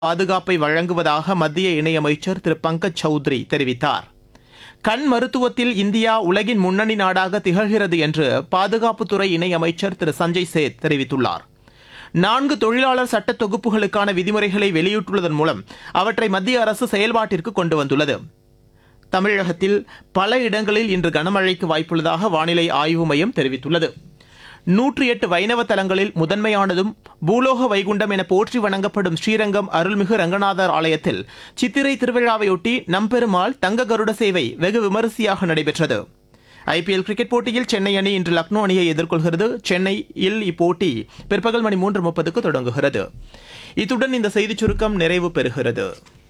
பாதுகாப்பை வழங்குவதாக மத்திய இணையமைச்சர் திரு பங்கஜ் சௌத்ரி தெரிவித்தார் கண் மருத்துவத்தில் இந்தியா உலகின் முன்னணி நாடாக திகழ்கிறது என்று பாதுகாப்புத்துறை இணையமைச்சர் திரு சஞ்சய் சேத் தெரிவித்துள்ளார் நான்கு தொழிலாளர் சட்ட தொகுப்புகளுக்கான விதிமுறைகளை வெளியிட்டுள்ளதன் மூலம் அவற்றை மத்திய அரசு செயல்பாட்டிற்கு கொண்டு வந்துள்ளது தமிழகத்தில் பல இடங்களில் இன்று கனமழைக்கு வாய்ப்புள்ளதாக வானிலை ஆய்வு மையம் தெரிவித்துள்ளது நூற்றி எட்டு வைணவ தலங்களில் முதன்மையானதும் பூலோக வைகுண்டம் என போற்றி வணங்கப்படும் ஸ்ரீரங்கம் அருள்மிகு ரங்கநாதர் ஆலயத்தில் சித்திரை திருவிழாவையொட்டி நம்பெருமாள் தங்க கருட சேவை வெகு விமரிசையாக நடைபெற்றது ஐபிஎல் கிரிக்கெட் போட்டியில் சென்னை அணி இன்று லக்னோ அணியை எதிர்கொள்கிறது சென்னையில் இப்போட்டி பிற்பகல் மணி மூன்று முப்பதுக்கு தொடங்குகிறது இத்துடன் இந்த செய்திச் சுருக்கம் நிறைவு பெறுகிறது